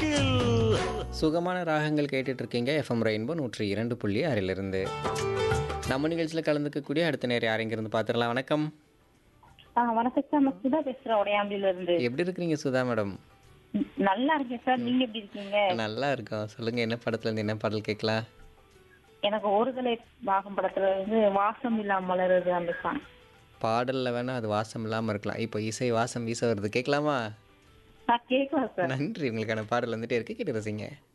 kill சுகமான ராகங்கள் கேட்டுட்டு இருக்கீங்க எஃப்எம் ரெயின்போ நூற்றி இரண்டு புள்ளி ஆறிலிருந்து நம்ம நிகழ்ச்சியில் கலந்துக்கக்கூடிய அடுத்த நேரம் யாரெங்கிருந்து பார்த்துடலாம் வணக்கம் ஆ வணக்கம் சார் நான் சுதா பேசுறேன் உடையாம்பில இருந்து எப்படி இருக்கிறீங்க சுதா மேடம் ம், நல்லா இருக்கேன் சார் நீங்க எப்படி இருக்கீங்க நல்லா இருக்கோம் சொல்லுங்க என்ன படத்துல இருந்து என்ன பாடல் கேட்கலாம் எனக்கு ஒருதலை பாகம் படத்துல இருந்து வாசம் இல்லாம மலருது அந்த சாங் பாடல்ல வேணா அது வாசம் இல்லாமல் இருக்கலாம் இப்போ இசை வாசம் வீச வருது கேட்கலாமா நான் கேட்கலாம் சார் நன்றி உங்களுக்கான பாடல் வந்துட்டே இருக்கு கேட்டு ரசிங்க